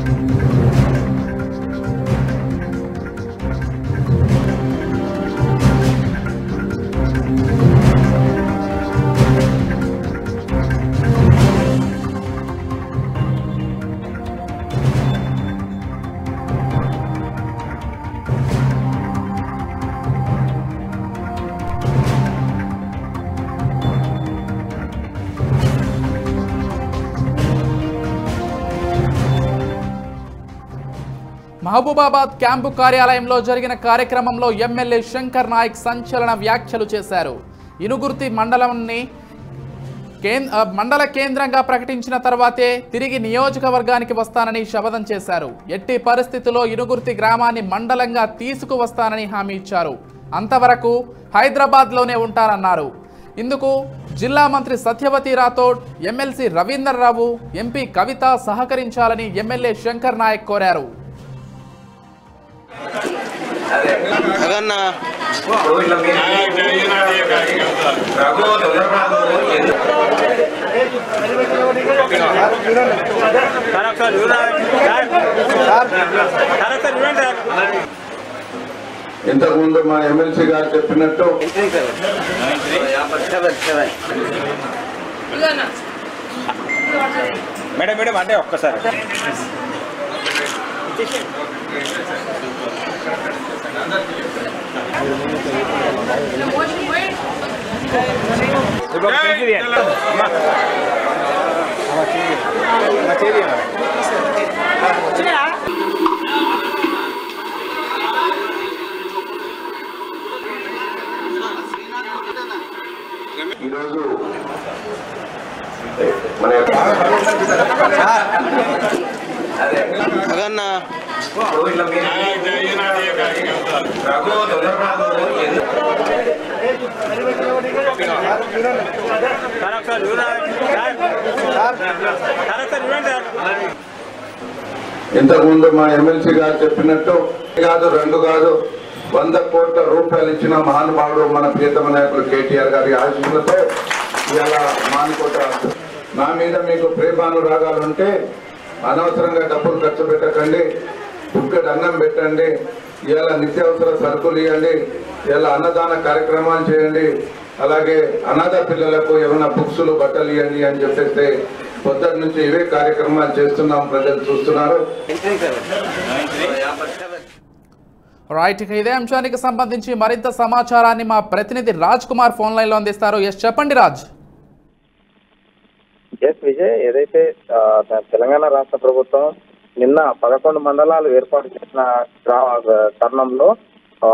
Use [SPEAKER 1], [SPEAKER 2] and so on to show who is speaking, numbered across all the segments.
[SPEAKER 1] Mahabubabad camp కార్యాలయంలో జరిగిన కార్యక్రమంలో ఎమ్మెల్యే శంకర్ నాయక్ సంచలన వ్యాఖ్యలు చేశారు ఇనుగుర్తి మండలాన్ని కేం- ఆ, మండల కేంద్రంగా ప్రకటించిన తర్వాతే తిరిగి నియోజకవర్గానికి వస్తానని శపథం చేశారు ఎట్టి పరిస్థితుల్లో ఇనుగుర్తి గ్రామాన్ని మండలంగా తీసుకువస్తానని హామీ ఇచ్చారు అంతవరకు హైదరాబాద్లోనే ఉంటారన్నారు ఇందుకు జిల్లా మంత్రి సత్యవతి రాథోడ్ ఎమ్మెల్సీ రవీందర్ రావు ఎంపీ కవిత సహకరించాలని ఎమ్మెల్యే శంకర్ నాయక్ కోరారు
[SPEAKER 2] అదన్న
[SPEAKER 3] సార్ ఒకసారి చూడండి సార్ సార్ ఒకసారి చూడండి సార్
[SPEAKER 4] ఇంతకుముందు మా ఎమ్మెల్సీ గారు చెప్పినట్టు
[SPEAKER 3] మేడం మేడం అంటే ఒక్కసారి ఇప్పుడు ఒక సెల్ఫీ తీయండి. అమ్మా. అమ్మా, చేయి తీయండి. అమ్మా, చేయి తీయండి.
[SPEAKER 4] ఈరోజు మన
[SPEAKER 2] అదన్న
[SPEAKER 3] సార్ ఒకసారి చూడండి సార్ సార్ ఒకసారి చూడండి సార్
[SPEAKER 4] ఇంతకుముందు మా ఎమ్మెల్సీ గారు చెప్పినట్టు కాదు రెండు కాదు వంద కోట్ల రూపాయలు ఇచ్చిన మహానుభావుడు మన ప్రియతమ నాయకులు కేటీఆర్ గారి ఆశీస్సులతో ఇలా మానుకోట నా మీద మీకు ప్రేమానురాగాలు ఉంటే అనవసరంగా డబ్బులు ఖర్చు పెట్టకండి బుక్కటి అన్నం పెట్టండి ఇవాళ నిత్యావసర సరుకులు ఇవ్వండి ఇలా అన్నదాన కార్యక్రమాలు చేయండి అలాగే అనాథ పిల్లలకు ఏమైనా బుక్స్లు బట్టలు ఇవ్వండి అని చెప్పేస్తే పొద్దుటి నుంచి ఇవే కార్యక్రమాలు చేస్తున్నాం ప్రజలు చూస్తున్నారు
[SPEAKER 1] రైట్ ఇక ఇదే అంశానికి సంబంధించి మరింత సమాచారాన్ని మా ప్రతినిధి రాజ్ కుమార్ ఫోన్ లైన్లో అందిస్తారు ఎస్ చెప్పండి రాజ్
[SPEAKER 5] ఎస్ విజయ్ ఏదైతే ఆ, తెలంగాణ రాష్ట్ర ప్రభుత్వం నిన్న పదకొండు మండలాలు ఏర్పాటు చేసిన గ్రా- తరుణంలో ఆ,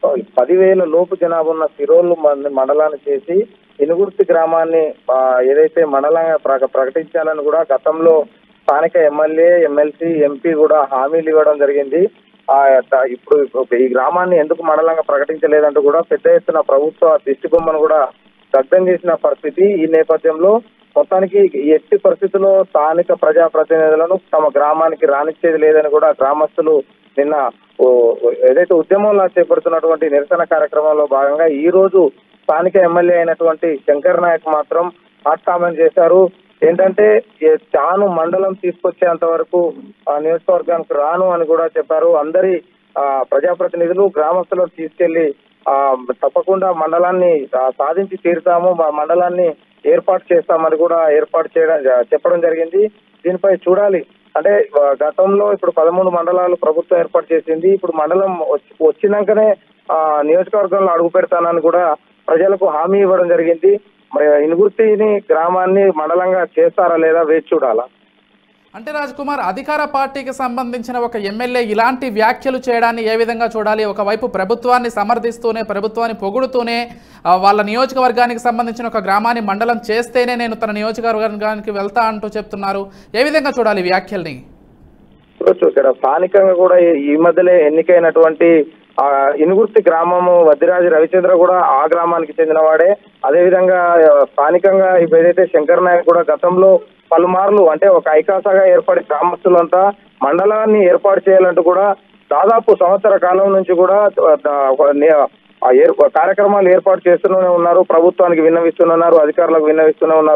[SPEAKER 5] పదివేల లోపు జనాభా ఉన్న సిరోలు మండ- మండలాన్ని చేసి ఇనుగుర్తి గ్రామాన్ని ఆ, ఏదైతే మండలంగా ప్రక- ప్రకటించాలని కూడా గతంలో స్థానిక ఎమ్మెల్యే ఎమ్మెల్సీ ఎంపీ కూడా హామీలు ఇవ్వడం జరిగింది ఆ త- ఇప్పుడు ఈ గ్రామాన్ని ఎందుకు మండలంగా ప్రకటించలేదంటూ కూడా పెద్ద ఎత్తున ప్రభుత్వ దిష్టి బొమ్మను కూడా దగ్ధం చేసిన పరిస్థితి ఈ నేపథ్యంలో మొత్తానికి ఎట్టి పరిస్థితుల్లో స్థానిక ప్రజాప్రతినిధులను తమ గ్రామానికి రానిచ్చేది లేదని కూడా గ్రామస్తులు నిన్న ఓ, ఏదైతే ఉద్యమంలో చేపడుతున్నటువంటి నిరసన కార్యక్రమంలో భాగంగా ఈ రోజు స్థానిక ఎమ్మెల్యే అయినటువంటి శంకర్ నాయక్ మాత్రం హాట్ కామెంట్ చేశారు ఏంటంటే ఏ చాను మండలం తీసుకొచ్చేంత వరకు ఆ నియోజకవర్గానికి రాను అని కూడా చెప్పారు అందరి ఆ ప్రజాప్రతినిధులు గ్రామస్తులకు తీసుకెళ్లి ఆ తప్పకుండా మండలాన్ని ఆ, సాధించి తీరుతాము మా మండలాన్ని ఏర్పాటు చేస్తామని కూడా ఏర్పాటు చేయడం జ- చెప్పడం జరిగింది దీనిపై చూడాలి అంటే ఆ, గతంలో ఇప్పుడు పదమూడు మండలాలు ప్రభుత్వం ఏర్పాటు చేసింది ఇప్పుడు మండలం వచ్చి- వచ్చినాకనే ఆ నియోజకవర్గంలో అడుగు పెడతానని కూడా ప్రజలకు హామీ ఇవ్వడం జరిగింది మరి ఇనుగుర్తిని గ్రామాన్ని మండలంగా చేస్తారా లేదా వేచి చూడాలా
[SPEAKER 1] అంటే రాజ్ కుమార్ అధికార పార్టీకి సంబంధించిన ఒక ఎమ్మెల్యే ఇలాంటి వ్యాఖ్యలు చేయడాన్ని ఏ విధంగా చూడాలి ఒకవైపు ప్రభుత్వాన్ని సమర్థిస్తూనే ప్రభుత్వాన్ని పొగుడుతూనే ఆ, వాళ్ళ నియోజకవర్గానికి సంబంధించిన ఒక గ్రామాన్ని మండలం చేస్తేనే నేను తన నియోజకవర్గానికి వెళ్తా అంటూ చెప్తున్నారు ఏ విధంగా చూడాలి ఈ వ్యాఖ్యల్ని
[SPEAKER 5] చూడొచ్చు ఇక్కడ స్థానికంగా కూడా ఈ- ఈ మధ్యలో ఎన్నికైనటువంటి ఆ ఇనుగుర్తి గ్రామము వద్దిరాజు రవిచంద్ర కూడా ఆ గ్రామానికి చెందినవాడే అదే విధంగా ఆ, స్థానికంగా ఇప్పుడు ఏదైతే శంకర్ నాయక్ కూడా గతంలో పలుమార్లు అంటే ఒక ఐకాసాగా ఏర్పడి గ్రామస్తులంతా మండలాన్ని ఏర్పాటు చేయాలంటూ కూడా దాదాపు సంవత్సర కాలం నుంచి కూడా ఆ, ఒక ని- ఆ ఏర్- కార్యక్రమాలు ఏర్పాటు చేస్తూనే ఉన్నారు ప్రభుత్వానికి విన్నవిస్తున్నారు అధికారులకు విన్నవిస్తూనే ఉన్నారు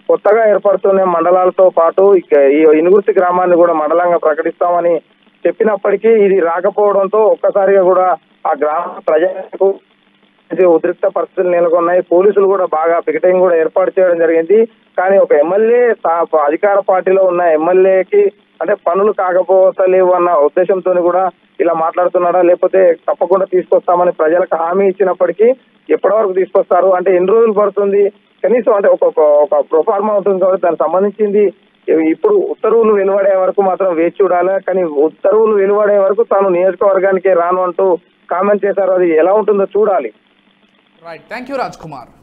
[SPEAKER 5] కొత్తగా ఏర్పడుతున్న మండలాలతో పాటు ఇక ఈ ఇనుగుర్తి గ్రామాన్ని కూడా మండలంగా ప్రకటిస్తామని చెప్పినప్పటికీ ఇది రాకపోవడంతో ఒక్కసారిగా కూడా ఆ గ్రామ ప్రజలకు ఇది ఉద్రిక్త పరిస్థితులు నెలకొన్నాయి పోలీసులు కూడా బాగా పికెటింగ్ కూడా ఏర్పాటు చేయడం జరిగింది కానీ ఒక ఎమ్మెల్యే తా- అధికార పార్టీలో ఉన్న ఎమ్మెల్యేకి అంటే పనులు కాకపోతలేవు అన్న ఉద్దేశంతో కూడా ఇలా మాట్లాడుతున్నాడా లేకపోతే తప్పకుండా తీసుకొస్తామని ప్రజలకు హామీ ఇచ్చినప్పటికీ ఎప్పటి వరకు తీసుకొస్తారు అంటే ఎన్ని రోజులు పడుతుంది కనీసం అంటే ఒక ఒక- ఒక ప్రొఫార్మా ఉంటుంది కాబట్టి దానికి సంబంధించింది ఇప్పుడు ఉత్తర్వులు వెలువడే వరకు మాత్రం వేచి చూడాలి కానీ ఉత్తర్వులు వెలువడే వరకు తాను నియోజకవర్గానికి రాను అంటూ కామెంట్ చేశారు అది ఎలా ఉంటుందో చూడాలి
[SPEAKER 1] right thank you Raj Kumar